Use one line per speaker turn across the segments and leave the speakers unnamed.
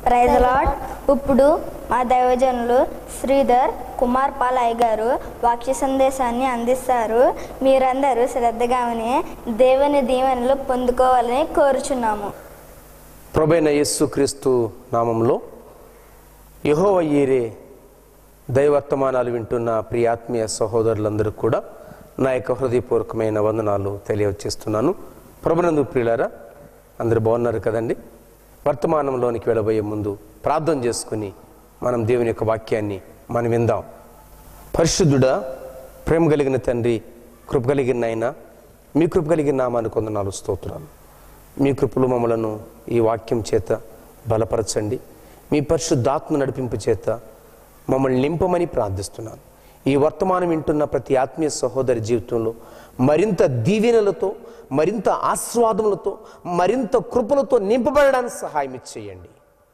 praise lord ఇప్పుడు మా దైవజనులు శ్రీధర్ కుమార్ పాలయ్య గారు వాక్య సందేశాన్ని అందిస్తారు మీరందరూ శ్రద్ధగా విని దేవుని దీవెనలు పొందుకోవాలని కోరుచున్నాము
ప్రభైన యేస్సు క్రీస్తు నామంలో యహోవ ఈరే దైవర్తమానాలు వింటున్న ప్రియాత్మీయ సహోదరులందరూ కూడా నా యొక్క హృదయపూర్వకమైన వందనాలు తెలియవచ్చేస్తున్నాను ప్రభునందు ప్రియులారా అందరూ బాగున్నారు కదండి వర్తమానంలోనికి వెళ్ళబోయే ముందు ప్రార్థన చేసుకుని మనం దేవుని యొక్క వాక్యాన్ని మనం విందాం పరిశుద్ధుడా ప్రేమ కలిగిన తండ్రి కృప కలిగిన ఆయన మీ కృప కలిగిన నామాన్ని కొందనాలు స్తోత్రాలు మీ కృపలు మమ్మలను ఈ వాక్యం చేత బలపరచండి మీ పరిశుద్ధాత్మ నడిపింపు చేత మమ్మల్ని నింపమని ప్రార్థిస్తున్నాను ఈ వర్తమానం వింటున్న ప్రతి ఆత్మీయ సహోదరి జీవితంలో మరింత దీవెనలతో మరింత ఆస్వాదములతో మరింత కృపలతో నింపబడడానికి సహాయం ఇచ్చేయండి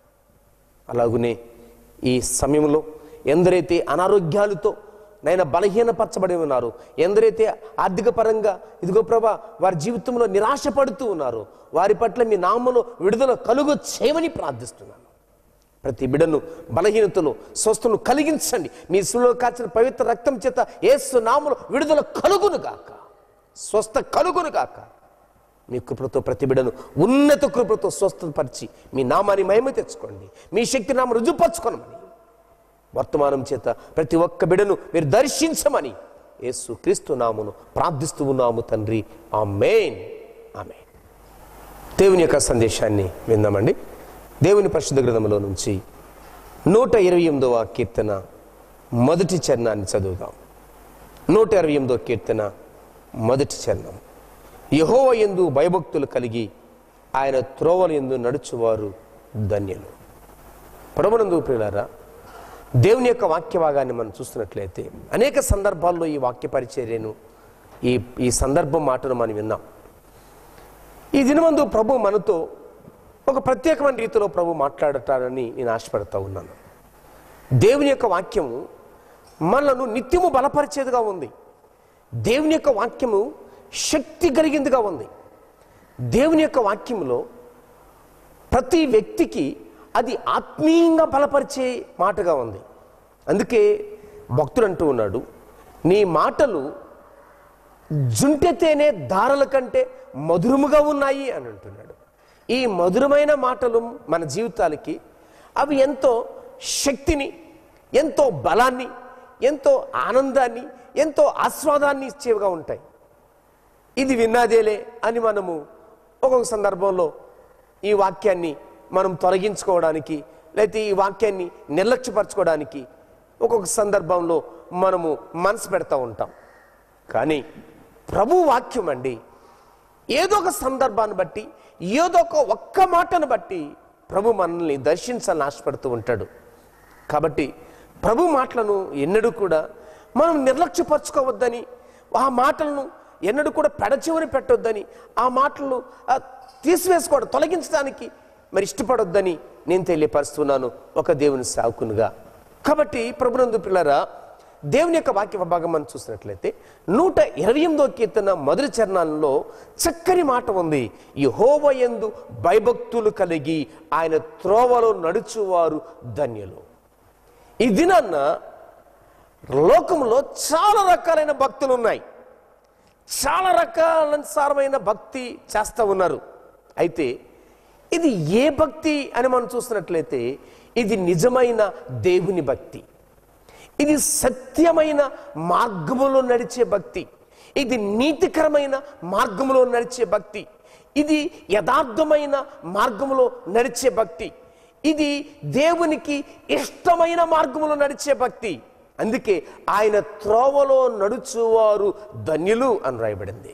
అలాగునే ఈ సమయంలో ఎందరైతే అనారోగ్యాలతో నైనా బలహీనపరచబడి ఉన్నారు ఎందరైతే ఆర్థిక పరంగా ఇదిగో ప్రభా వారి జీవితంలో నిరాశపడుతూ ఉన్నారు వారి పట్ల మీ నామలో విడుదల కలుగు చేయమని ప్రార్థిస్తున్నాను ప్రతి బిడను బలహీనతలో స్వస్థను కలిగించండి మీ సులో కాచిన పవిత్ర రక్తం చేత ఏసు నామలో విడుదల కలుగును గాక స్వస్థ కలుగును గాక మీ కృపలతో ప్రతి బిడను ఉన్నత కృపలతో స్వస్థపరిచి మీ నామాన్ని మహిమ తెచ్చుకోండి మీ శక్తి నామ రుజుపరచుకోనమని వర్తమానం చేత ప్రతి ఒక్క బిడను మీరు దర్శించమని యేసు క్రీస్తు నామును ప్రార్థిస్తూ ఉన్నాము తండ్రి ఆ మెయిన్ ఆమె దేవుని యొక్క సందేశాన్ని విందామండి దేవుని పరిశుద్ధ గ్రంథంలో నుంచి నూట ఇరవై ఎనిమిదవ కీర్తన మొదటి చరణాన్ని చదువుదాం నూట ఇరవై ఎనిమిదవ కీర్తన మొదటి చరణం యహోవ ఎందు భయభక్తులు కలిగి ఆయన త్రోవల ఎందు నడుచువారు ధన్యులు ప్రభునందు ప్రియులారా దేవుని యొక్క వాక్య భాగాన్ని మనం చూస్తున్నట్లయితే అనేక సందర్భాల్లో ఈ వాక్య పరిచర్యను ఈ ఈ సందర్భం మాటను మనం విన్నాం ఈ దినమందు ప్రభు మనతో ఒక ప్రత్యేకమైన రీతిలో ప్రభు మాట్లాడటానని నేను ఆశపడతా ఉన్నాను దేవుని యొక్క వాక్యము మనలను నిత్యము బలపరిచేదిగా ఉంది దేవుని యొక్క వాక్యము శక్తి కలిగిందిగా ఉంది దేవుని యొక్క వాక్యములో ప్రతి వ్యక్తికి అది ఆత్మీయంగా బలపరిచే మాటగా ఉంది అందుకే భక్తుడు అంటూ ఉన్నాడు నీ మాటలు జుంటెతేనే దారల కంటే మధురముగా ఉన్నాయి అని అంటున్నాడు ఈ మధురమైన మాటలు మన జీవితాలకి అవి ఎంతో శక్తిని ఎంతో బలాన్ని ఎంతో ఆనందాన్ని ఎంతో ఆస్వాదాన్ని ఇచ్చేవిగా ఉంటాయి ఇది విన్నాదేలే అని మనము ఒక్కొక్క సందర్భంలో ఈ వాక్యాన్ని మనం తొలగించుకోవడానికి లేకపోతే ఈ వాక్యాన్ని నిర్లక్ష్యపరచుకోవడానికి ఒక్కొక్క సందర్భంలో మనము మనసు పెడతా ఉంటాం కానీ ప్రభు వాక్యం అండి ఏదో ఒక సందర్భాన్ని బట్టి ఏదో ఒక ఒక్క మాటను బట్టి ప్రభు మనల్ని దర్శించాలని ఆశపడుతూ ఉంటాడు కాబట్టి ప్రభు మాటలను ఎన్నడూ కూడా మనం నిర్లక్ష్యపరచుకోవద్దని ఆ మాటలను ఎన్నడూ కూడా పెడచెవిని పెట్టొద్దని ఆ మాటలను ఆ, తీసివేసుకోవడం తొలగించడానికి మరి ఇష్టపడొద్దని నేను తెలియపరుస్తున్నాను ఒక దేవుని సాకునుగా కాబట్టి ప్రభునందు పిల్లరా దేవుని యొక్క వాక్య భాగం మనం చూసినట్లయితే నూట ఇరవై ఎనిమిదో కీర్తన మొదటి చరణాలలో చక్కని మాట ఉంది యహోవ యందు భయభక్తులు కలిగి ఆయన త్రోవలో నడుచువారు ధన్యులు ఈ దినాన్న లోకంలో చాలా రకాలైన భక్తులు ఉన్నాయి చాలా రకాలనుసారమైన భక్తి చేస్తూ ఉన్నారు అయితే ఇది ఏ భక్తి అని మనం చూసినట్లయితే ఇది నిజమైన దేవుని భక్తి ఇది సత్యమైన మార్గములో నడిచే భక్తి ఇది నీతికరమైన మార్గములో నడిచే భక్తి ఇది యథార్థమైన మార్గములో నడిచే భక్తి ఇది దేవునికి ఇష్టమైన మార్గములో నడిచే భక్తి అందుకే ఆయన త్రోవలో నడుచువారు ధన్యులు అని రాయబడింది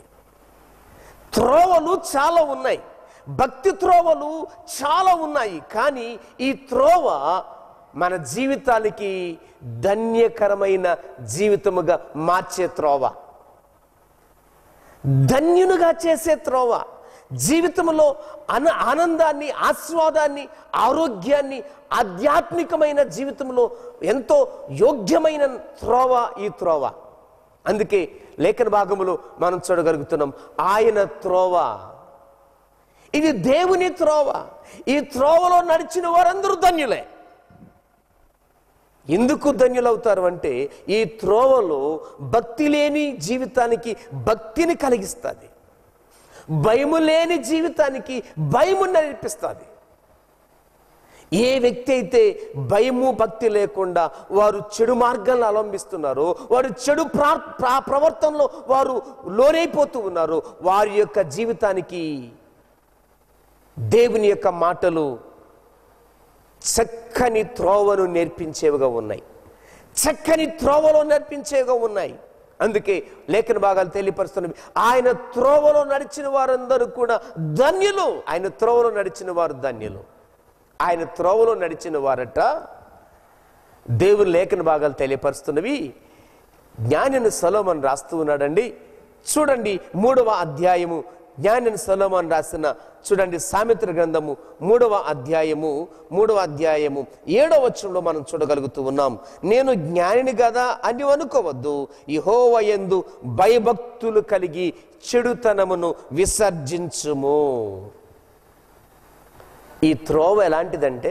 త్రోవలు చాలా ఉన్నాయి భక్తి త్రోవలు చాలా ఉన్నాయి కానీ ఈ త్రోవ మన జీవితానికి ధన్యకరమైన జీవితముగా మార్చే త్రోవ ధన్యునుగా చేసే త్రోవ జీవితంలో అన ఆనందాన్ని ఆస్వాదాన్ని ఆరోగ్యాన్ని ఆధ్యాత్మికమైన జీవితంలో ఎంతో యోగ్యమైన త్రోవ ఈ త్రోవ అందుకే లేఖన భాగములో మనం చూడగలుగుతున్నాం ఆయన త్రోవ ఇది దేవుని త్రోవ ఈ త్రోవలో నడిచిన వారందరూ ధన్యులే ఎందుకు ధన్యులవుతారు అంటే ఈ త్రోవలో భక్తి లేని జీవితానికి భక్తిని కలిగిస్తుంది భయము లేని జీవితానికి భయము నడిపిస్తుంది ఏ వ్యక్తి అయితే భయము భక్తి లేకుండా వారు చెడు మార్గాలను అవలంబిస్తున్నారో వారు చెడు ప్రా ప్రా- ప్రవర్తనలో వారు లోనైపోతూ ఉన్నారు వారి యొక్క జీవితానికి దేవుని యొక్క మాటలు చక్కని త్రోవను నేర్పించేవిగా ఉన్నాయి చక్కని త్రోవలో నేర్పించేవిగా ఉన్నాయి అందుకే లేఖన భాగాలు తెలియపరుస్తున్నవి ఆయన త్రోవలో నడిచిన వారందరూ కూడా ధన్యులు ఆయన త్రోవలో నడిచిన వారు ధన్యులు ఆయన త్రోవలో నడిచిన వారట దేవుని లేఖన భాగాలు తెలియపరుస్తున్నవి జ్ఞానిని సలోమన్ రాస్తూ ఉన్నాడండి చూడండి మూడవ అధ్యాయము జ్ఞానిని సలోమన్ రాసిన చూడండి సామెత్ర గ్రంథము మూడవ అధ్యాయము మూడవ అధ్యాయము ఏడవ వచనంలో మనం చూడగలుగుతూ ఉన్నాం నేను జ్ఞానిని కదా అని అనుకోవద్దు యెహోవయందు భయభక్తులు కలిగి చెడుతనమును విసర్జించుము ఈ త్రోవ ఎలాంటిదంటే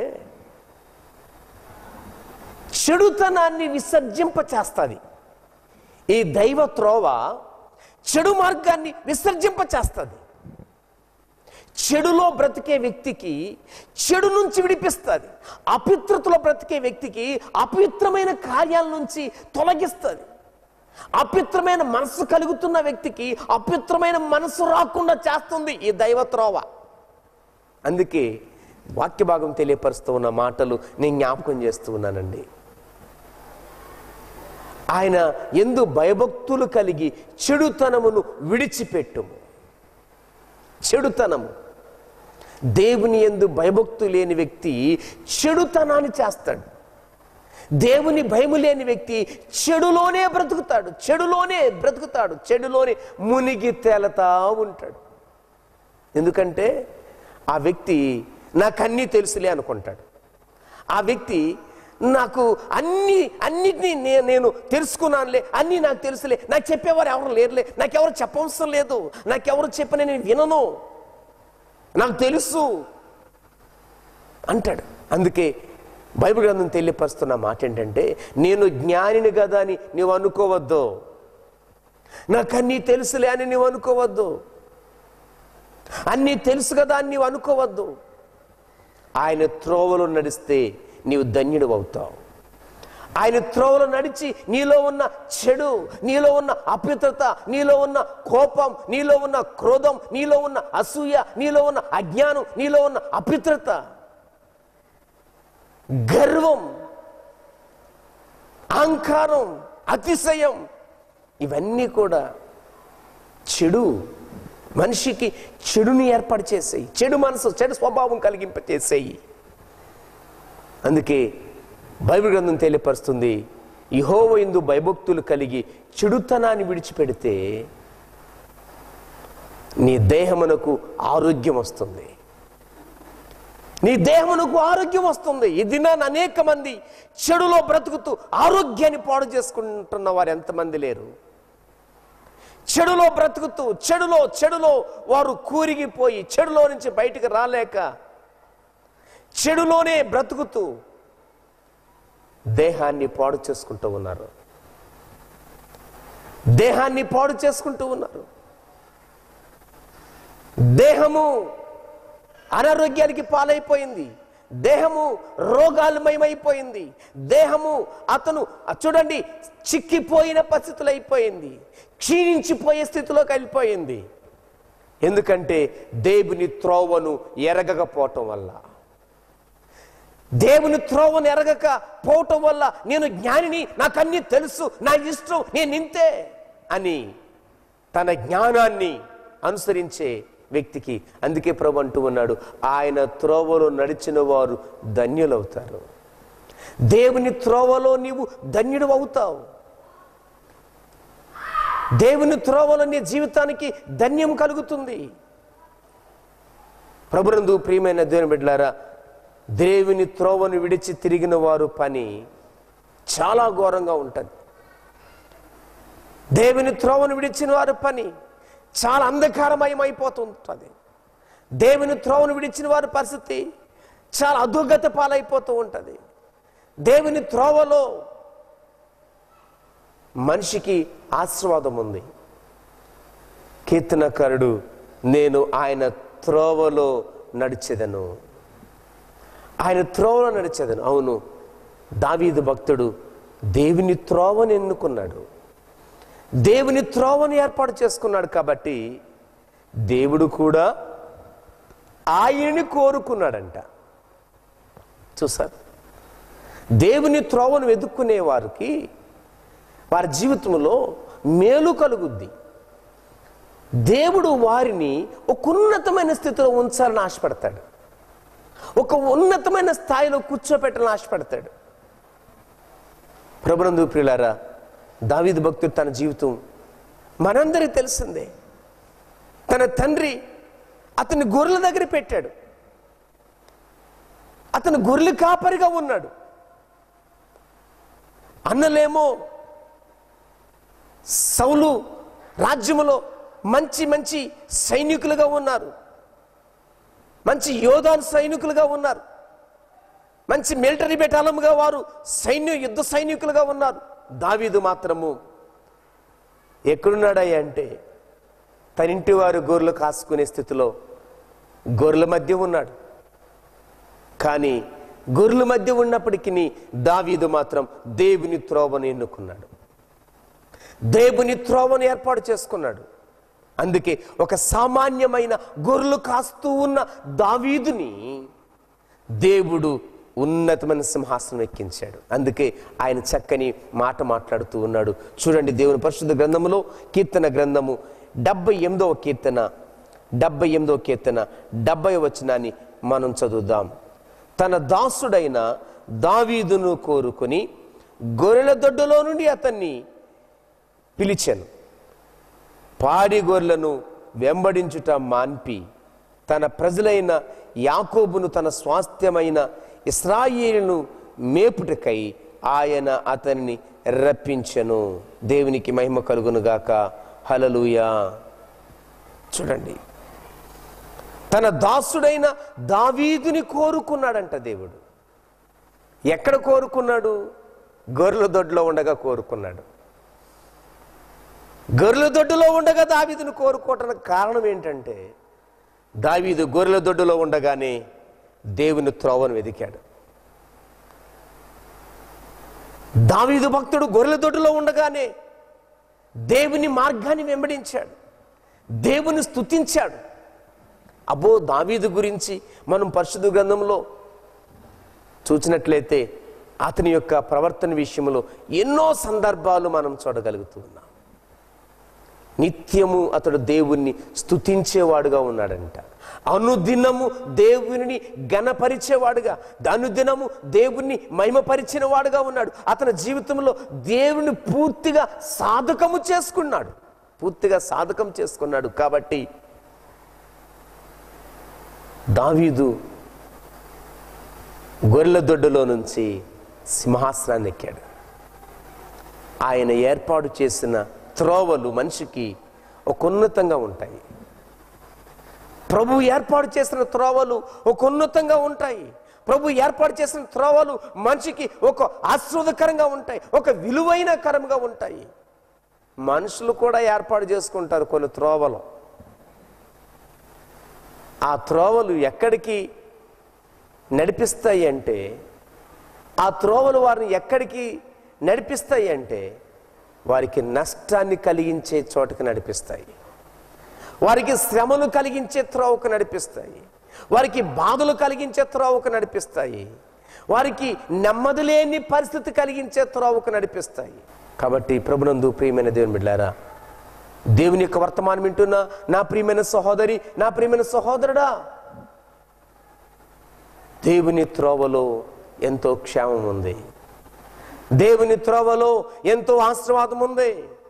చెడుతనాన్ని విసర్జింప చేస్తుంది ఈ దైవ త్రోవ చెడు మార్గాన్ని విసర్జింప చేస్తుంది చెడులో బ్రతికే వ్యక్తికి చెడు నుంచి విడిపిస్తుంది అపిత్రతలో బ్రతికే వ్యక్తికి అపవిత్రమైన కార్యాల నుంచి తొలగిస్తుంది అపవిత్రమైన మనసు కలుగుతున్న వ్యక్తికి అపవిత్రమైన మనసు రాకుండా చేస్తుంది ఈ దైవ త్రోవ అందుకే వాక్య భాగం తెలియపరుస్తూ ఉన్న మాటలు నేను జ్ఞాపకం చేస్తూ ఉన్నానండి ఆయన ఎందు భయభక్తులు కలిగి చెడుతనమును విడిచిపెట్టుము చెడుతనము దేవుని ఎందు భయభక్తు లేని వ్యక్తి చెడుతనాన్ని చేస్తాడు దేవుని భయము లేని వ్యక్తి చెడులోనే బ్రతుకుతాడు చెడులోనే బ్రతుకుతాడు చెడులోనే మునిగి తేలతా ఉంటాడు ఎందుకంటే ఆ వ్యక్తి నాకన్నీ తెలుసులే అనుకుంటాడు ఆ వ్యక్తి నాకు అన్ని అన్నిటినీ నే- నేను తెలుసుకున్నానులే అన్నీ నాకు తెలుసులే నాకు చెప్పేవారు ఎవరు లేరులే నాకెవరు చెప్పవసరం లేదు నాకెవరు చెప్పిన నేను వినను నాకు తెలుసు అంటాడు అందుకే బైబిల్ గ్రంథం తెలియపరుస్తున్న మాట ఏంటంటే నేను జ్ఞానిని కదా అని నువ్వు అనుకోవద్దు నాకన్నీ తెలుసులే అని నువ్వు అనుకోవద్దు అన్నీ తెలుసు కదా అని నీవు అనుకోవద్దు ఆయన త్రోవలో నడిస్తే నీవు ధన్యుడు అవుతావు ఆయన త్రోవలో నడిచి నీలో ఉన్న చెడు నీలో ఉన్న అపవిత్రత నీలో ఉన్న కోపం నీలో ఉన్న క్రోధం నీలో ఉన్న అసూయ నీలో ఉన్న అజ్ఞానం నీలో ఉన్న అపవిత్రత గర్వం అహంకారం అతిశయం ఇవన్నీ కూడా చెడు మనిషికి చెడుని ఏర్పాటు చేసేయి చెడు మనసు చెడు స్వభావం కలిగింప చేసేయి అందుకే బైబిల్ గ్రంథం తెలియపరుస్తుంది ఇహోవ ఇందు భయభక్తులు కలిగి చెడుతనాన్ని విడిచిపెడితే నీ దేహమునకు ఆరోగ్యం వస్తుంది నీ దేహమునకు ఆరోగ్యం వస్తుంది ఈ దినాన్ని అనేక మంది చెడులో బ్రతుకుతూ ఆరోగ్యాన్ని పాడు చేసుకుంటున్న వారు ఎంతమంది లేరు చెడులో బ్రతుకుతూ చెడులో చెడులో వారు కూరిగిపోయి చెడులో నుంచి బయటికి రాలేక చెడులోనే బ్రతుకుతూ దేహాన్ని పాడు చేసుకుంటూ ఉన్నారు దేహాన్ని పాడు చేసుకుంటూ ఉన్నారు దేహము అనారోగ్యానికి పాలైపోయింది దేహము రోగాలమయమైపోయింది దేహము అతను చూడండి చిక్కిపోయిన పరిస్థితులు అయిపోయింది క్షీణించిపోయే స్థితిలోకి వెళ్ళిపోయింది ఎందుకంటే దేవుని త్రోవను ఎరగకపోవటం వల్ల దేవుని త్రోవను ఎరగక పోవటం వల్ల నేను జ్ఞానిని నాకు అన్ని తెలుసు నా ఇష్టం నేను ఇంతే అని తన జ్ఞానాన్ని అనుసరించే వ్యక్తికి అందుకే ప్రభు అంటూ ఉన్నాడు ఆయన త్రోవలో నడిచిన వారు ధన్యులవుతారు దేవుని త్రోవలో నీవు ధన్యుడు అవుతావు దేవుని త్రోవలో నీ జీవితానికి ధన్యం కలుగుతుంది ప్రభునందు ప్రియమైన దేవుని బిడ్డలారా దేవుని త్రోవను విడిచి తిరిగిన వారు పని చాలా ఘోరంగా ఉంటుంది దేవుని త్రోవను విడిచిన వారి పని చాలా అంధకారమయం అయిపోతుంటుంది దేవుని త్రోవను విడిచిన వారి పరిస్థితి చాలా అధోగత పాలైపోతూ ఉంటుంది దేవుని త్రోవలో మనిషికి ఆశీర్వాదం ఉంది కీర్తనకారుడు నేను ఆయన త్రోవలో నడిచెదను ఆయన త్రోవలో నడిచెదను అవును దావీదు భక్తుడు దేవుని త్రోవను ఎన్నుకున్నాడు దేవుని త్రోవను ఏర్పాటు చేసుకున్నాడు కాబట్టి దేవుడు కూడా ఆయన్ని కోరుకున్నాడంట చూసారు దేవుని త్రోవను వెతుక్కునే వారికి వారి జీవితంలో మేలు కలుగుద్ది దేవుడు వారిని ఒక ఉన్నతమైన స్థితిలో ఉంచాలని ఆశపడతాడు ఒక ఉన్నతమైన స్థాయిలో కూర్చోపెట్టాలని ఆశపడతాడు ప్రభునందు ప్రియులారా దావీదు భక్తుడు తన జీవితం మనందరికీ తెలిసిందే తన తండ్రి అతని గొర్రెల దగ్గర పెట్టాడు అతను గొర్రెలు కాపరిగా ఉన్నాడు అన్నలేమో సౌలు రాజ్యములో మంచి మంచి సైనికులుగా ఉన్నారు మంచి యోధాన్ సైనికులుగా ఉన్నారు మంచి మిలిటరీ బెటాలంగా వారు సైన్య యుద్ధ సైనికులుగా ఉన్నారు దావీదు మాత్రము ఎక్కడున్నాడయ్యా అంటే తన ఇంటి వారు గొర్రెలు కాసుకునే స్థితిలో గొర్రెల మధ్య ఉన్నాడు కానీ గొర్రెల మధ్య ఉన్నప్పటికీ దావీదు మాత్రం దేవుని త్రోవను ఎన్నుకున్నాడు దేవుని త్రోవను ఏర్పాటు చేసుకున్నాడు అందుకే ఒక సామాన్యమైన గొర్రెలు కాస్తూ ఉన్న దావీదుని దేవుడు ఉన్నతమైన సింహాసనం ఎక్కించాడు అందుకే ఆయన చక్కని మాట మాట్లాడుతూ ఉన్నాడు చూడండి దేవుని పరిశుద్ధ గ్రంథములో కీర్తన గ్రంథము డెబ్బై ఎనిమిదవ కీర్తన డెబ్బై ఎనిమిదవ కీర్తన డెబ్బై వచనాన్ని మనం చదువుదాం తన దాసుడైన దావీదును కోరుకొని గొర్రెల దొడ్డులో నుండి అతన్ని పిలిచాను పాడి గొర్రెలను వెంబడించుట మాన్పి తన ప్రజలైన యాకోబును తన స్వాస్థ్యమైన ఇస్రాయేలును మేపుటకై ఆయన అతనిని రప్పించెను దేవునికి మహిమ కలుగునుగాక హలలుయా చూడండి తన దాసుడైన దావీదుని కోరుకున్నాడంట దేవుడు ఎక్కడ కోరుకున్నాడు గొర్రెల దొడ్లో ఉండగా కోరుకున్నాడు గొర్రెల దొడ్డులో ఉండగా దావీదును కోరుకోవటానికి కారణం ఏంటంటే దావీదు గొర్రెల దొడ్డులో ఉండగానే దేవుని త్రోవను వెదికాడు దావీదు భక్తుడు గొర్రెల దొడ్డులో ఉండగానే దేవుని మార్గాన్ని వెంబడించాడు దేవుని స్తుతించాడు అబ్బో దావీదు గురించి మనం పరిశుద్ధ గ్రంథంలో చూసినట్లయితే అతని యొక్క ప్రవర్తన విషయంలో ఎన్నో సందర్భాలు మనం చూడగలుగుతూ ఉన్నాం నిత్యము అతడు దేవుణ్ణి స్తుతించేవాడుగా ఉన్నాడంట అనుదినము దేవుని గణపరిచేవాడుగా అనుదినము దేవుణ్ణి మహిమపరిచిన వాడుగా ఉన్నాడు అతని జీవితంలో దేవుని పూర్తిగా సాధకము చేసుకున్నాడు పూర్తిగా సాధకం చేసుకున్నాడు కాబట్టి దావీదు గొర్రెల దొడ్డులో నుంచి సింహాసనాన్ని ఎక్కాడు ఆయన ఏర్పాటు చేసిన త్రోవలు మనిషికి ఒక ఉన్నతంగా ఉంటాయి ప్రభు ఏర్పాటు చేసిన త్రోవలు ఒక ఉన్నతంగా ఉంటాయి ప్రభు ఏర్పాటు చేసిన త్రోవలు మనిషికి ఒక ఆస్వాదకరంగా ఉంటాయి ఒక విలువైన కరంగా ఉంటాయి మనుషులు కూడా ఏర్పాటు చేసుకుంటారు కొన్ని త్రోవలు ఆ త్రోవలు ఎక్కడికి నడిపిస్తాయి అంటే ఆ త్రోవలు వారిని ఎక్కడికి నడిపిస్తాయి అంటే వారికి నష్టాన్ని కలిగించే చోటకి నడిపిస్తాయి వారికి శ్రమను కలిగించే త్రోవకు నడిపిస్తాయి వారికి బాధలు కలిగించే త్రోవకు నడిపిస్తాయి వారికి నెమ్మది లేని పరిస్థితి కలిగించే త్రోవకు నడిపిస్తాయి కాబట్టి ప్రభునందు ప్రియమైన దేవుని బిడ్డారా దేవుని యొక్క వర్తమానం వింటున్న నా ప్రియమైన సహోదరి నా ప్రియమైన సహోదరుడా దేవుని త్రోవలో ఎంతో క్షేమం ఉంది దేవుని త్రోవలో ఎంతో ఆశీర్వాదం ఉంది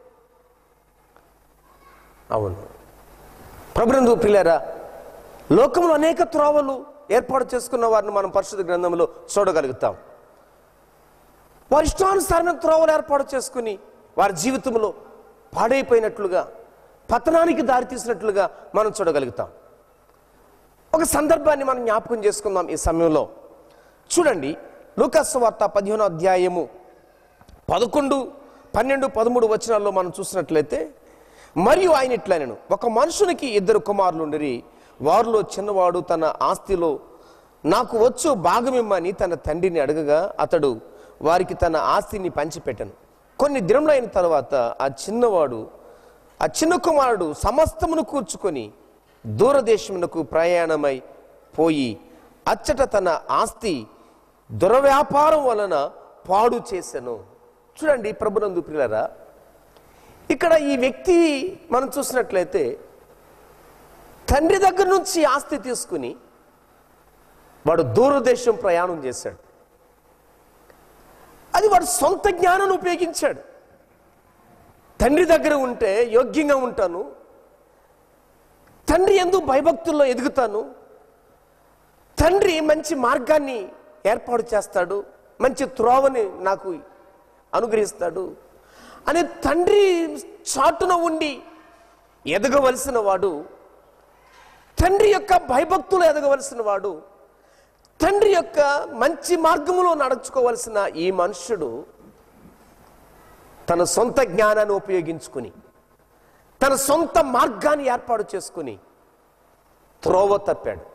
అవును ప్రభునందు పిల్లరా లోకంలో అనేక త్రోవలు ఏర్పాటు చేసుకున్న వారిని మనం పరిశుద్ధ గ్రంథంలో చూడగలుగుతాం వారి ఇష్టానుసారమైన త్రోవలు ఏర్పాటు చేసుకుని వారి జీవితంలో పాడైపోయినట్లుగా పతనానికి దారితీసినట్లుగా మనం చూడగలుగుతాం ఒక సందర్భాన్ని మనం జ్ఞాపకం చేసుకుందాం ఈ సమయంలో చూడండి లూకస్ వార్త పదిహేనో అధ్యాయము పదకొండు పన్నెండు పదమూడు వచనాల్లో మనం చూసినట్లయితే మరియు ఆయన ఇట్లనెను ఒక మనుషునికి ఇద్దరు కుమారులుండిరి వారిలో చిన్నవాడు తన ఆస్తిలో నాకు వచ్చు భాగమిమ్మని తన తండ్రిని అడగగా అతడు వారికి తన ఆస్తిని పంచిపెట్టను కొన్ని దినములైన తర్వాత ఆ చిన్నవాడు ఆ చిన్న కుమారుడు సమస్తమును కూర్చుకొని దూరదేశమునకు ప్రయాణమై పోయి అచ్చట తన ఆస్తి దురవ్యాపారం వలన పాడు చేశాను చూడండి ప్రభునందు ప్రియులరా ఇక్కడ ఈ వ్యక్తి మనం చూసినట్లయితే తండ్రి దగ్గర నుంచి ఆస్తి తీసుకుని వాడు దూరదేశం ప్రయాణం చేశాడు అది వాడు సొంత జ్ఞానాన్ని ఉపయోగించాడు తండ్రి దగ్గర ఉంటే యోగ్యంగా ఉంటాను తండ్రి ఎందు భయభక్తుల్లో ఎదుగుతాను తండ్రి మంచి మార్గాన్ని ఏర్పాటు చేస్తాడు మంచి త్రోవని నాకు అనుగ్రహిస్తాడు అనే తండ్రి చాటున ఉండి ఎదగవలసిన వాడు తండ్రి యొక్క భయభక్తులు ఎదగవలసిన వాడు తండ్రి యొక్క మంచి మార్గములో నడుచుకోవలసిన ఈ మనుష్యుడు తన సొంత జ్ఞానాన్ని ఉపయోగించుకుని తన సొంత మార్గాన్ని ఏర్పాటు చేసుకుని త్రోవ తప్పాడు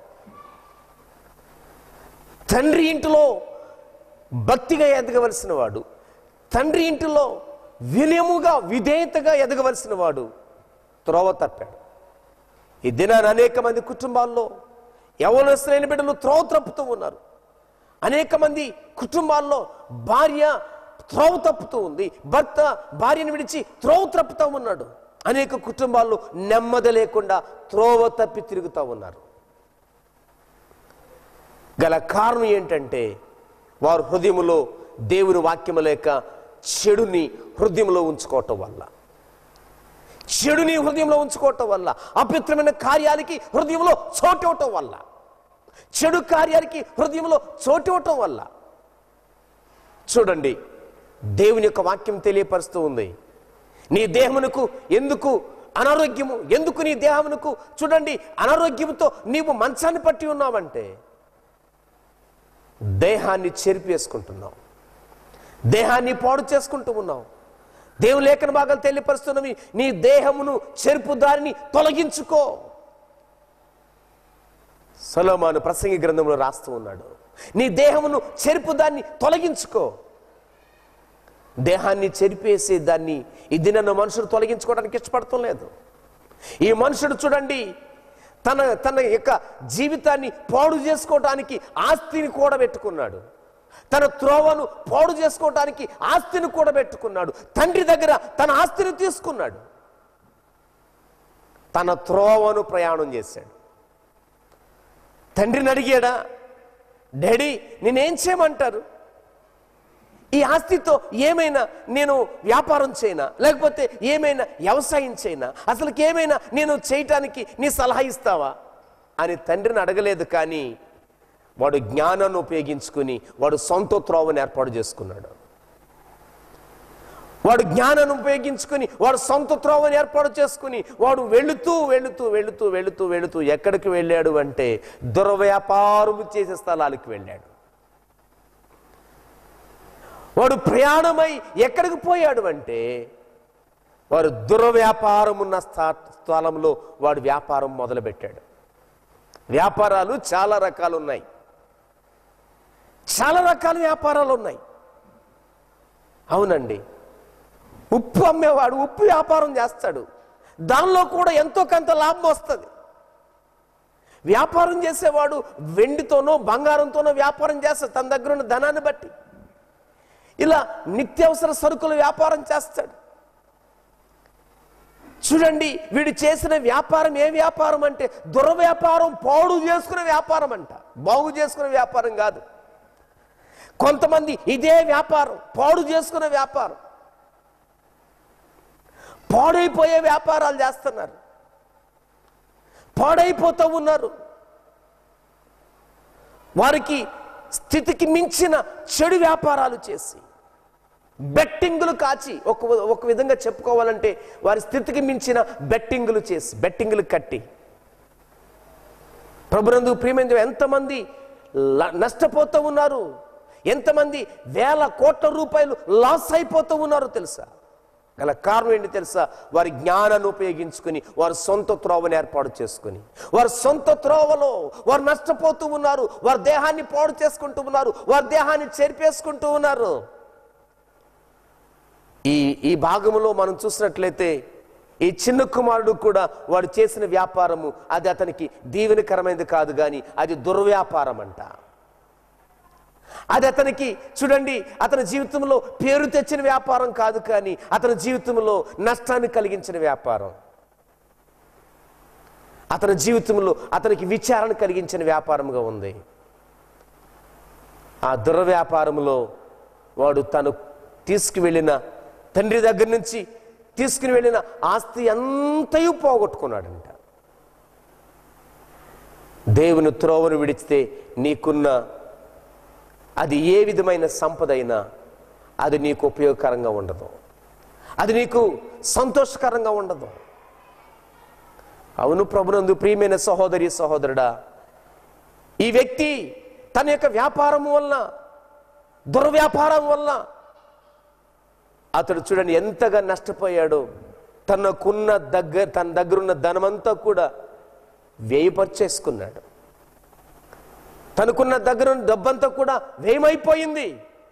తండ్రి ఇంటిలో భక్తిగా ఎదగవలసిన వాడు తండ్రి ఇంటిలో వినయముగా విధేయతగా ఎదగవలసిన వాడు త్రోవ తప్పాడు ఈ దినాన అనేక మంది కుటుంబాల్లో యవనస్తులైన బిడ్డలు త్రోవ తప్పుతూ ఉన్నారు అనేక మంది కుటుంబాల్లో భార్య త్రోవ తప్పుతూ ఉంది భర్త భార్యను విడిచి త్రోవ తప్పుతూ ఉన్నాడు అనేక కుటుంబాల్లో నెమ్మది లేకుండా త్రోవ తప్పి తిరుగుతూ ఉన్నారు గల కారణం ఏంటంటే వారు హృదయములో దేవుని వాక్యము లేక చెడుని హృదయంలో ఉంచుకోవటం వల్ల చెడుని హృదయంలో ఉంచుకోవటం వల్ల అపవిత్రమైన కార్యాలకి హృదయంలో చోటివ్వటం వల్ల చెడు కార్యాలకి హృదయంలో చోటివ్వటం వల్ల చూడండి దేవుని యొక్క వాక్యం తెలియపరుస్తూ ఉంది నీ దేహమునకు ఎందుకు అనారోగ్యము ఎందుకు నీ దేహమునకు చూడండి అనారోగ్యంతో నీవు మంచాన్ని పట్టి ఉన్నావంటే దేహాన్ని చెరిపేసుకుంటున్నావు దేహాన్ని పాడు చేసుకుంటూ ఉన్నావు దేవుని లేఖన భాగాలు తెలియపరుస్తున్నవి నీ దేహమును చెరుపు దారిని తొలగించుకో సొలోమాను ప్రసంగి గ్రంథంలో రాస్తూ ఉన్నాడు నీ దేహమును చెరుపు దాన్ని తొలగించుకో దేహాన్ని చెరిపేసి దాన్ని ఈ దిన మనుషుడు తొలగించుకోవడానికి ఇష్టపడటం లేదు ఈ మనుషుడు చూడండి తన తన యొక్క జీవితాన్ని పాడు చేసుకోవటానికి ఆస్తిని కూడబెట్టుకున్నాడు తన త్రోవను పాడు చేసుకోవటానికి ఆస్తిని కూడబెట్టుకున్నాడు తండ్రి దగ్గర తన ఆస్తిని తీసుకున్నాడు తన త్రోవను ప్రయాణం చేశాడు తండ్రిని అడిగాడా డాడీ నేనేం చేయమంటారు ఈ ఆస్తితో ఏమైనా నేను వ్యాపారం చేయనా లేకపోతే ఏమైనా వ్యవసాయం చేయనా అసలుకి ఏమైనా నేను చేయటానికి నీ సలహా ఇస్తావా అని తండ్రిని అడగలేదు కానీ వాడు జ్ఞానాన్ని ఉపయోగించుకుని వాడు సొంత త్రోవని ఏర్పాటు చేసుకున్నాడు వాడు జ్ఞానాన్ని ఉపయోగించుకుని వాడు సొంత త్రోవని ఏర్పాటు చేసుకుని వాడు వెళుతూ వెళుతూ వెళుతూ వెళుతూ వెళుతూ ఎక్కడికి వెళ్ళాడు అంటే దుర్వ్యాపారము చేసే స్థలాలకు వెళ్ళాడు వాడు ప్రయాణమై ఎక్కడికి పోయాడు అంటే వారు దుర్వ్యాపారం ఉన్న స్థా- స్థలంలో వాడు వ్యాపారం మొదలుపెట్టాడు వ్యాపారాలు చాలా రకాలు ఉన్నాయి చాలా రకాల వ్యాపారాలు ఉన్నాయి అవునండి ఉప్పు అమ్మేవాడు ఉప్పు వ్యాపారం చేస్తాడు దానిలో కూడా ఎంతో కొంత లాభం వస్తుంది వ్యాపారం చేసేవాడు వెండితోనో బంగారంతోనో వ్యాపారం చేస్తాడు తన దగ్గర ఉన్న ధనాన్ని బట్టి ఇలా నిత్యావసర సరుకుల వ్యాపారం చేస్తాడు చూడండి వీడు చేసిన వ్యాపారం ఏ వ్యాపారం అంటే దుర్వ్యాపారం పాడు చేసుకునే వ్యాపారం అంట బాగు చేసుకునే వ్యాపారం కాదు కొంతమంది ఇదే వ్యాపారం పాడు చేసుకునే వ్యాపారం పాడైపోయే వ్యాపారాలు చేస్తున్నారు పాడైపోతూ ఉన్నారు వారికి స్థితికి మించిన చెడు వ్యాపారాలు చేసి బెట్టింగులు కాచి ఒక ఒక విధంగా చెప్పుకోవాలంటే వారి స్థితికి మించిన బెట్టింగులు చేసి బెట్టింగులు కట్టి ప్రభునందు ప్రియమైన ఎంతమంది ల- నష్టపోతూ ఉన్నారు ఎంతమంది వేల కోట్ల రూపాయలు లాస్ అయిపోతూ ఉన్నారు తెలుసా గల కారణం ఏంటి తెలుసా వారి జ్ఞానాన్ని ఉపయోగించుకుని వారి సొంత త్రోవని ఏర్పాటు చేసుకుని వారి సొంత త్రోవలో వారు నష్టపోతూ ఉన్నారు వారి దేహాన్ని పాడు చేసుకుంటూ ఉన్నారు వారి దేహాన్ని చెరిపేసుకుంటూ ఉన్నారు ఈ ఈ భాగంలో మనం చూసినట్లయితే ఈ చిన్న కుమారుడు కూడా వాడు చేసిన వ్యాపారము అది అతనికి దీవెనకరమైనది కాదు కానీ అది దుర్వ్యాపారం అంట అది అతనికి చూడండి అతని జీవితంలో పేరు తెచ్చిన వ్యాపారం కాదు కానీ అతని జీవితంలో నష్టాన్ని కలిగించిన వ్యాపారం అతని జీవితంలో అతనికి విచారణ కలిగించిన వ్యాపారంగా ఉంది ఆ దుర్వ్యాపారంలో వాడు తను తీసుకువెళ్ళిన తండ్రి దగ్గర నుంచి తీసుకుని వెళ్ళిన ఆస్తి అంతయు పోగొట్టుకున్నాడంట దేవుని త్రోవను విడిచితే నీకున్న అది ఏ విధమైన సంపద అయినా అది నీకు ఉపయోగకరంగా ఉండదు అది నీకు సంతోషకరంగా ఉండదు అవును ప్రభునందు ప్రియమైన సహోదరి సహోదరుడా ఈ వ్యక్తి తన యొక్క వ్యాపారం వలన దుర్వ్యాపారం వలన అతడు చూడండి ఎంతగా నష్టపోయాడో తనకున్న దగ్గర తన దగ్గరున్న ధనమంతా కూడా వ్యయపరిచేసుకున్నాడు తనకున్న దగ్గర ఉన్న డబ్బంతా కూడా వ్యయమైపోయింది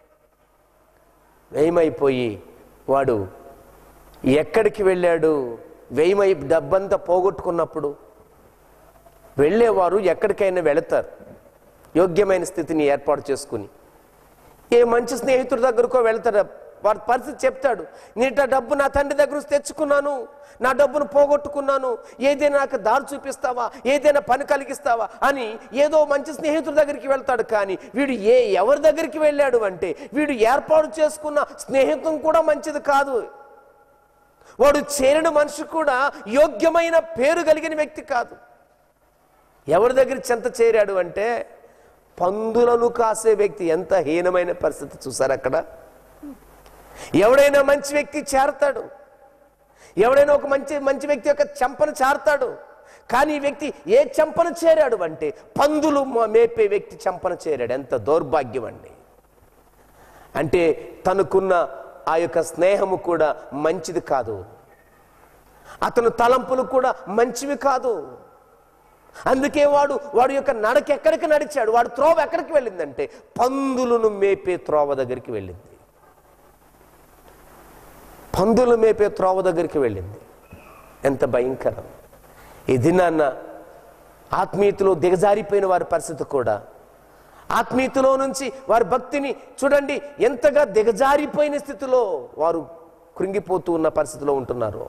వ్యయమైపోయి వాడు ఎక్కడికి వెళ్ళాడు వ్యయమై డబ్బంతా పోగొట్టుకున్నప్పుడు వెళ్ళేవారు ఎక్కడికైనా వెళతారు యోగ్యమైన స్థితిని ఏర్పాటు చేసుకుని ఏ మంచి స్నేహితుడి దగ్గరకో వెళ్తాడు వాడి పరిస్థితి చెప్తాడు నేను డబ్బు నా తండ్రి దగ్గర నుంచి తెచ్చుకున్నాను నా డబ్బును పోగొట్టుకున్నాను ఏదైనా నాకు దారి చూపిస్తావా ఏదైనా పని కలిగిస్తావా అని ఏదో మంచి స్నేహితుడి దగ్గరికి వెళ్తాడు కానీ వీడు ఏ ఎవరి దగ్గరికి వెళ్ళాడు అంటే వీడు ఏర్పాటు చేసుకున్న స్నేహితం కూడా మంచిది కాదు వాడు చేరిన మనిషి కూడా యోగ్యమైన పేరు కలిగిన వ్యక్తి కాదు ఎవరి దగ్గర చెంత చేరాడు అంటే పందులను కాసే వ్యక్తి ఎంత హీనమైన పరిస్థితి చూసారు అక్కడ ఎవడైనా మంచి వ్యక్తి చేరతాడు ఎవడైనా ఒక మంచి మంచి వ్యక్తి యొక్క చెంపను చేరతాడు కానీ ఈ వ్యక్తి ఏ చెంపను చేరాడు అంటే పందులు మ- మేపే వ్యక్తి చెంపను చేరాడు ఎంత దౌర్భాగ్యం అండి అంటే తనకున్న ఆ యొక్క స్నేహము కూడా మంచిది కాదు అతను తలంపులు కూడా మంచివి కాదు అందుకే వాడు వాడి యొక్క నడక ఎక్కడికి నడిచాడు వాడు త్రోవ ఎక్కడికి వెళ్ళిందంటే పందులను మేపే త్రోవ దగ్గరికి వెళ్ళింది పందులు మేపే త్రోవ దగ్గరికి వెళ్ళింది ఎంత భయంకరం ఈ దినాన్న ఆత్మీయతలో దిగజారిపోయిన వారి పరిస్థితి కూడా ఆత్మీయతలో నుంచి వారి భక్తిని చూడండి ఎంతగా దిగజారిపోయిన స్థితిలో వారు కృంగిపోతూ ఉన్న పరిస్థితిలో ఉంటున్నారు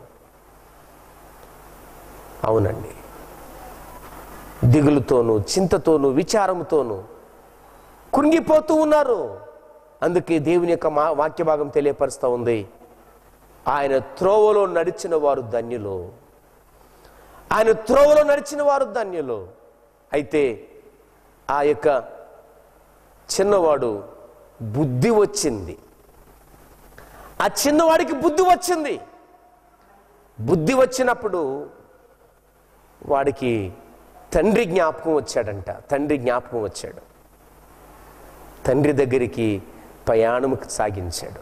అవునండి దిగులుతోనూ చింతతోనూ విచారంతోనూ కృంగిపోతూ ఉన్నారు అందుకే దేవుని యొక్క మా వాక్య భాగం తెలియపరుస్తూ ఉంది ఆయన త్రోవలో నడిచిన వారు ధన్యులు ఆయన త్రోవలో నడిచిన వారు ధన్యులు అయితే ఆ యొక్క చిన్నవాడు బుద్ధి వచ్చింది ఆ చిన్నవాడికి బుద్ధి వచ్చింది బుద్ధి వచ్చినప్పుడు వాడికి తండ్రి జ్ఞాపకం వచ్చాడంట తండ్రి జ్ఞాపకం వచ్చాడు తండ్రి దగ్గరికి ప్రయాణం సాగించాడు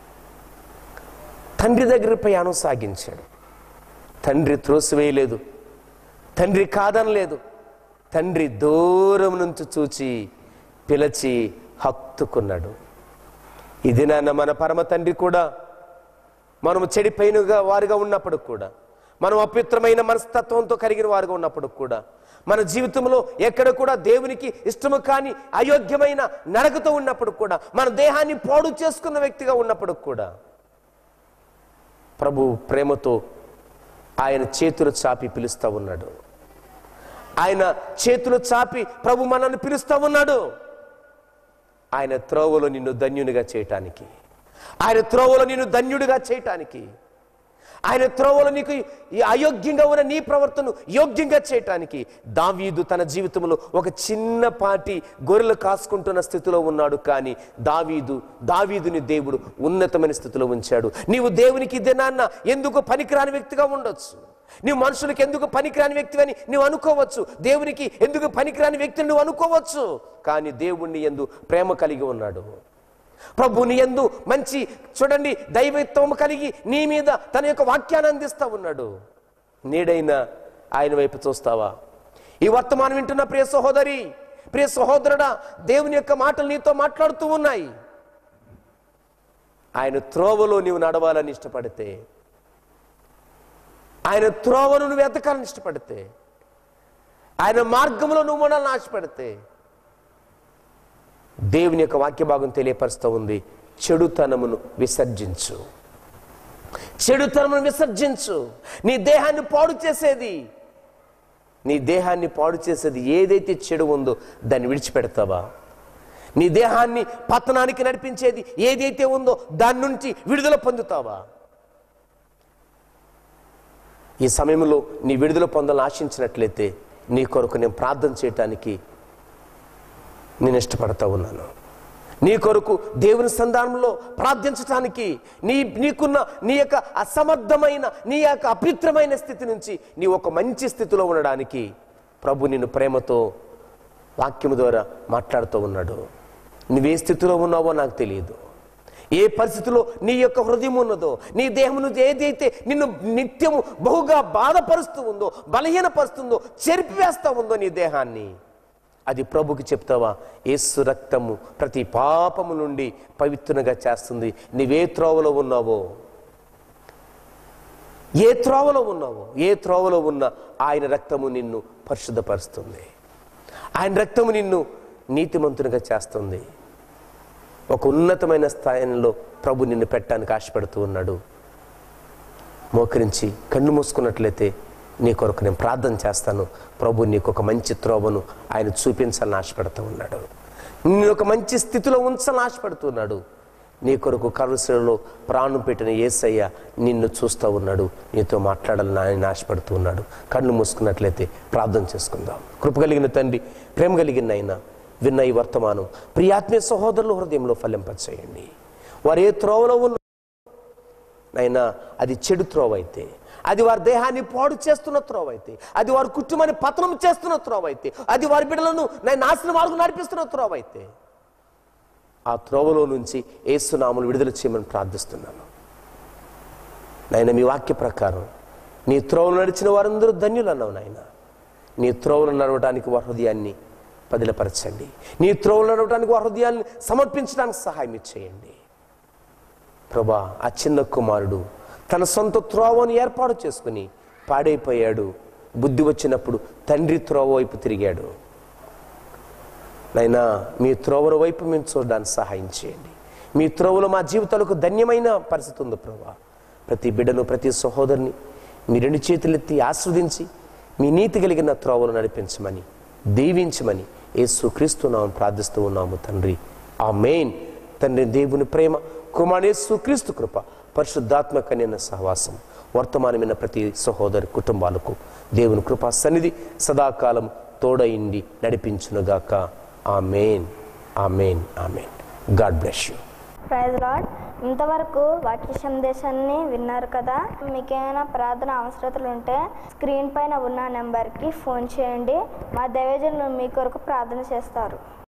తండ్రి దగ్గర ప్రయాణం సాగించాడు తండ్రి త్రోసివేయలేదు తండ్రి కాదనలేదు తండ్రి దూరం నుంచి చూచి పిలిచి హత్తుకున్నాడు ఇది నాన్న మన పరమ తండ్రి కూడా మనము చెడిపోయినగా వారుగా ఉన్నప్పుడు కూడా మనం అపవిత్రమైన మనస్తత్వంతో కలిగిన వారుగా ఉన్నప్పుడు కూడా మన జీవితంలో ఎక్కడ కూడా దేవునికి ఇష్టము కాని అయోగ్యమైన నడకతో ఉన్నప్పుడు కూడా మన దేహాన్ని పాడు చేసుకున్న వ్యక్తిగా ఉన్నప్పుడు కూడా ప్రభు ప్రేమతో ఆయన చేతులు చాపి పిలుస్తూ ఉన్నాడు ఆయన చేతులు చాపి ప్రభు మనల్ని పిలుస్తూ ఉన్నాడు ఆయన త్రోవలో నిన్ను ధన్యునిగా చేయటానికి ఆయన త్రోవలో నిన్ను ధన్యుడిగా చేయటానికి ఆయన త్రోవలో నీకు ఈ అయోగ్యంగా ఉన్న నీ ప్రవర్తన యోగ్యంగా చేయటానికి దావీదు తన జీవితంలో ఒక చిన్నపాటి గొర్రెలు కాసుకుంటున్న స్థితిలో ఉన్నాడు కానీ దావీదు దావీదుని దేవుడు ఉన్నతమైన స్థితిలో ఉంచాడు నీవు దేవునికి ఇదే నాన్న ఎందుకు పనికిరాని వ్యక్తిగా ఉండొచ్చు నీవు మనుషులకు ఎందుకు పనికిరాని వ్యక్తి అని నువ్వు అనుకోవచ్చు దేవునికి ఎందుకు పనికిరాని వ్యక్తిని నువ్వు అనుకోవచ్చు కానీ దేవుణ్ణి ఎందు ప్రేమ కలిగి ఉన్నాడు ప్రభుని ఎందు మంచి చూడండి దైవత్వం కలిగి నీ మీద తన యొక్క వాక్యాన్ని అందిస్తా ఉన్నాడు నేడైనా ఆయన వైపు చూస్తావా ఈ వర్తమానం వింటున్న ప్రియ సహోదరి ప్రియ సహోదరుడా దేవుని యొక్క మాటలు నీతో మాట్లాడుతూ ఉన్నాయి ఆయన త్రోవలో నీవు నడవాలని ఇష్టపడితే ఆయన త్రోవను నువ్వు ఎతకాలని ఇష్టపడితే ఆయన మార్గంలో నువ్వు ఉండాలని ఆశపడితే దేవుని యొక్క వాక్య భాగం తెలియపరుస్తూ ఉంది చెడుతనమును విసర్జించు చెడుతనమును విసర్జించు నీ దేహాన్ని పాడు చేసేది నీ దేహాన్ని పాడు చేసేది ఏదైతే చెడు ఉందో దాన్ని విడిచిపెడతావా నీ దేహాన్ని పతనానికి నడిపించేది ఏదైతే ఉందో దాని నుంచి విడుదల పొందుతావా ఈ సమయంలో నీ విడుదల పొందాలని ఆశించినట్లయితే నీ కొరకు నేను ప్రార్థన చేయటానికి నేను ఇష్టపడతా ఉన్నాను నీ కొరకు దేవుని సంధానంలో ప్రార్థించటానికి నీ నీకున్న నీ యొక్క అసమర్థమైన నీ యొక్క అపవిత్రమైన స్థితి నుంచి నీ ఒక మంచి స్థితిలో ఉండడానికి ప్రభు నిన్ను ప్రేమతో వాక్యము ద్వారా మాట్లాడుతూ ఉన్నాడు నువ్వే స్థితిలో ఉన్నావో నాకు తెలియదు ఏ పరిస్థితిలో నీ యొక్క హృదయం ఉన్నదో నీ దేహం నుంచి ఏదైతే నిన్ను నిత్యము బహుగా బాధపరుస్తూ ఉందో బలహీనపరుస్తుందో చెరిపివేస్తా ఉందో నీ దేహాన్ని అది ప్రభుకి చెప్తావా యేసు రక్తము ప్రతి పాపము నుండి పవిత్రంగా చేస్తుంది నీవే త్రోవలో ఉన్నావో ఏ త్రోవలో ఉన్నావో ఏ త్రోవలో ఉన్న ఆయన రక్తము నిన్ను పరిశుద్ధపరుస్తుంది ఆయన రక్తము నిన్ను నీతిమంతునిగా చేస్తుంది ఒక ఉన్నతమైన స్థాయిలో ప్రభు నిన్ను పెట్టడానికి ఆశపడుతూ ఉన్నాడు మోకరించి కన్ను మూసుకున్నట్లయితే నీ కొరకు నేను ప్రార్థన చేస్తాను ప్రభు నీకు ఒక మంచి త్రోవను ఆయన చూపించాలని ఆశపడుతూ ఉన్నాడు నేను ఒక మంచి స్థితిలో ఉంచాలని ఆశపడుతున్నాడు నీ కొరకు కరుసలో ప్రాణం పెట్టిన ఏసయ్య నిన్ను చూస్తూ ఉన్నాడు నీతో మాట్లాడాలని ఆయన ఆశపడుతూ ఉన్నాడు కన్ను మూసుకున్నట్లయితే ప్రార్థన చేసుకుందాం కృప కలిగిన తండ్రి ప్రేమ కలిగిన ఆయన విన్న ఈ వర్తమానం ప్రియాత్మీయ సహోదరుల హృదయంలో ఫలింపచేయండి వారు ఏ త్రోవలో ఉన్న అయినా అది చెడు త్రోవ అయితే అది వారి దేహాన్ని పాడు చేస్తున్న త్రోవ అయితే అది వారి కుటుంబాన్ని పతనం చేస్తున్న త్రోవ అయితే అది వారి బిడ్డలను నేను నాశన మార్గం నడిపిస్తున్న త్రోవ అయితే ఆ త్రోవలో నుంచి ఏసునాములు విడుదల చేయమని ప్రార్థిస్తున్నాను నాయన మీ వాక్య ప్రకారం నీ త్రోవలు నడిచిన వారందరూ ధన్యులు అన్నావు నాయన నీ త్రోవలు నడవడానికి వారి హృదయాన్ని పదిలపరచండి నీ త్రోవలు నడవడానికి వారి హృదయాన్ని సమర్పించడానికి సహాయం చేయండి ప్రభా ఆ చిన్న కుమారుడు తన సొంత త్రోవను ఏర్పాటు చేసుకుని పాడైపోయాడు బుద్ధి వచ్చినప్పుడు తండ్రి త్రోవ వైపు తిరిగాడు నైనా మీ త్రోవల వైపు మేము చూడడానికి సహాయం చేయండి మీ త్రోవలో మా జీవితాలకు ధన్యమైన పరిస్థితి ఉంది ప్రభా ప్రతి బిడ్డను ప్రతి సహోదరుని మీ రెండు చేతులెత్తి ఆస్వాదించి మీ నీతి కలిగిన త్రోవలు నడిపించమని దీవించమని యేసు క్రీస్తు నామం ప్రార్థిస్తూ ఉన్నాము తండ్రి ఆ మెయిన్ తండ్రి దేవుని ప్రేమ కుమారేసు క్రీస్తు కృప పరిశుద్ధాత్మ కన్యన సహవాసం వర్తమానమైన ప్రతి సహోదరి కుటుంబాలకు దేవుని కృపా సన్నిధి సదాకాలం తోడయిండి నడిపించునుగాక ఆ మెయిన్ ఆ మెయిన్ ఆ మెయిన్ God bless you
praise Lord ఇంతవరకు వాక్య సందేశాన్ని విన్నారు కదా మీకు ఏమైనా ప్రార్థన అవసరతలు ఉంటే స్క్రీన్ పైన ఉన్న నెంబర్కి ఫోన్ చేయండి మా దైవజనులు మీ కొరకు ప్రార్థన చేస్తారు